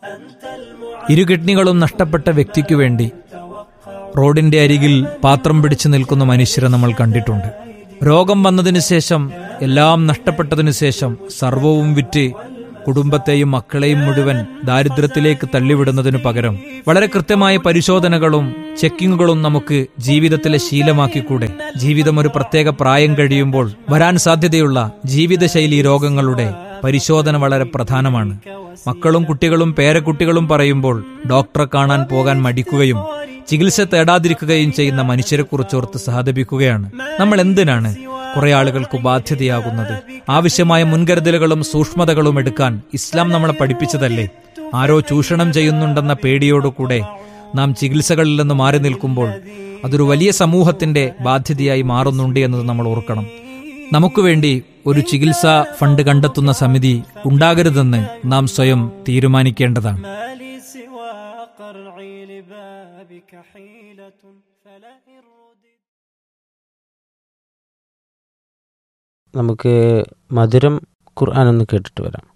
ഇരു കിഡ്നികളും നഷ്ടപ്പെട്ട വ്യക്തിക്കു വേണ്ടി റോഡിന്റെ അരികിൽ പാത്രം പിടിച്ചു നിൽക്കുന്ന മനുഷ്യരെ നമ്മൾ കണ്ടിട്ടുണ്ട് രോഗം വന്നതിനു ശേഷം എല്ലാം നഷ്ടപ്പെട്ടതിനു ശേഷം സർവവും വിറ്റ് കുടുംബത്തെയും മക്കളെയും മുഴുവൻ ദാരിദ്ര്യത്തിലേക്ക് തള്ളിവിടുന്നതിനു പകരം വളരെ കൃത്യമായ പരിശോധനകളും ചെക്കിങ്ങുകളും നമുക്ക് ജീവിതത്തിലെ ശീലമാക്കിക്കൂടെ ജീവിതം ഒരു പ്രത്യേക പ്രായം കഴിയുമ്പോൾ വരാൻ സാധ്യതയുള്ള ജീവിതശൈലി രോഗങ്ങളുടെ പരിശോധന വളരെ പ്രധാനമാണ് മക്കളും കുട്ടികളും പേരക്കുട്ടികളും പറയുമ്പോൾ ഡോക്ടറെ കാണാൻ പോകാൻ മടിക്കുകയും ചികിത്സ തേടാതിരിക്കുകയും ചെയ്യുന്ന മനുഷ്യരെക്കുറിച്ചോർത്ത് സഹതപിക്കുകയാണ് നമ്മൾ എന്തിനാണ് കുറെ ആളുകൾക്ക് ബാധ്യതയാകുന്നത് ആവശ്യമായ മുൻകരുതലുകളും സൂക്ഷ്മതകളും എടുക്കാൻ ഇസ്ലാം നമ്മളെ പഠിപ്പിച്ചതല്ലേ ആരോ ചൂഷണം ചെയ്യുന്നുണ്ടെന്ന പേടിയോടുകൂടെ നാം ചികിത്സകളിൽ നിന്ന് മാറി നിൽക്കുമ്പോൾ അതൊരു വലിയ സമൂഹത്തിന്റെ ബാധ്യതയായി മാറുന്നുണ്ട് എന്നത് നമ്മൾ ഓർക്കണം നമുക്ക് വേണ്ടി ഒരു ചികിത്സാ ഫണ്ട് കണ്ടെത്തുന്ന സമിതി ഉണ്ടാകരുതെന്ന് നാം സ്വയം തീരുമാനിക്കേണ്ടതാണ് ما لي سوى قرعي لبابك حيلة فلا إن رددت നമുക്ക് മധുരം ഖുർആൻ ഒന്ന് കേട്ടിട്ട് വരാം